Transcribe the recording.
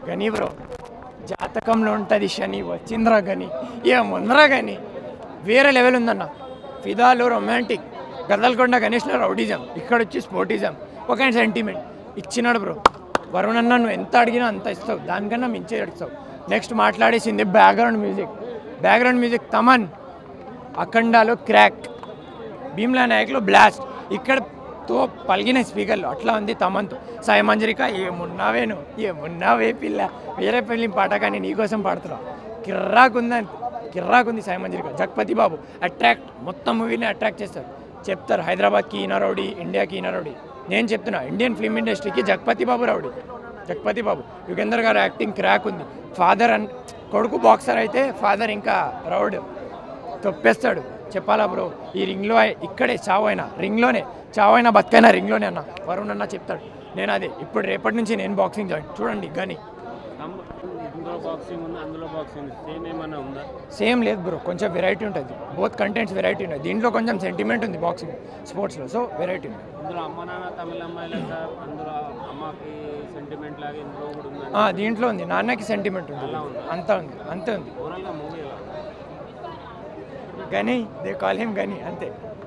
గని బ్రో జాతకంలో ఉంటుంది శని వచ్చిందిరా గని ఏముందిరా గని వేరే లెవెల్ ఉందన్న ఫిదాలో రొమాంటిక్ గదల్కొండ గణేష్లో రౌడిజం ఇక్కడ వచ్చి స్పోర్టిజం ఒక సెంటిమెంట్ ఇచ్చినాడు బ్రో వరుణ్ అన్న నువ్వు ఎంత అడిగినా అంత ఇస్తావు దానికన్నా మించి అడుగుతావు నెక్స్ట్ మాట్లాడేసింది background music background music Thaman అఖండాలో క్రాక్ భీమ్లా నాయక్లో బ్లాస్ట్ ఇక్కడ తో పలిగిన స్పీకర్లు అట్లా ఉంది తమంతు సాయి మంజరిక ఏమున్నావే నువ్వు ఏమున్నావే పిల్ల వేరే పెళ్ళి పాట కానీ నీకోసం పాడుతున్నావు కిర్రాకుందని కిర్రాకుంది సాయి మంజరిక జగపతి బాబు అట్రాక్ట్ మొత్తం మూవీని అట్రాక్ట్ చేస్తారు చెప్తారు హైదరాబాద్కి ఈయన రౌడీ ఇండియాకి ఈయన రౌడీ నేను చెప్తున్నా ఇండియన్ ఫిల్మ్ ఇండస్ట్రీకి Jagapathi Babu rowdy Jagapathi Babu Yugender garu acting crack ఉంది ఫాదర్ అన్ కొడుకు బాక్సర్ అయితే ఫాదర్ ఇంకా రౌడ్ తొప్పేస్తాడు చెప్పాలా బ్రో ఈ రింగ్లో అయి- ఇక్కడే చావు అయినా రింగ్లోనే చావు అయినా బతుకైనా రింగ్లోనే అన్న వరుణ్ అన్న చెప్తాడు నేను అదే ఇప్పుడు రేపటి నుంచి నేను బాక్సింగ్ జాయిన్ చూడండి కానీ తమ్ము- ఇందులో బాక్సింగ్ ఉంది అందులో బాక్సింగ్ ఉంది సేమ్ ఏమైనా ఉందా సేమ్ లేదు బ్రో కొంచెం వెరైటీ ఉంటుంది బోత్ కంటెంట్స్ వెరైటీ ఉంటుంది దీంట్లో కొంచెం సెంటిమెంట్ ఉంది బాక్సింగ్ స్పోర్ట్స్లో సో వెరైటీ ఉంది ఇందులో అమ్మ నాన్న తమిళ అమ్మాయిలు సార్ అందులో అమ్మకి సెంటిమెంట్ లాగా ఇందులో కూడా ఉందండి ఆ, దీంట్లో ఉంది నాన్నకి సెంటిమెంట్ ఉంది అంతా ఉంది అంతే ఉంది ఓవరాల్గా మూవీ ఎలా ఉంది? గని దే కాల్ హిమ్ గని అంతే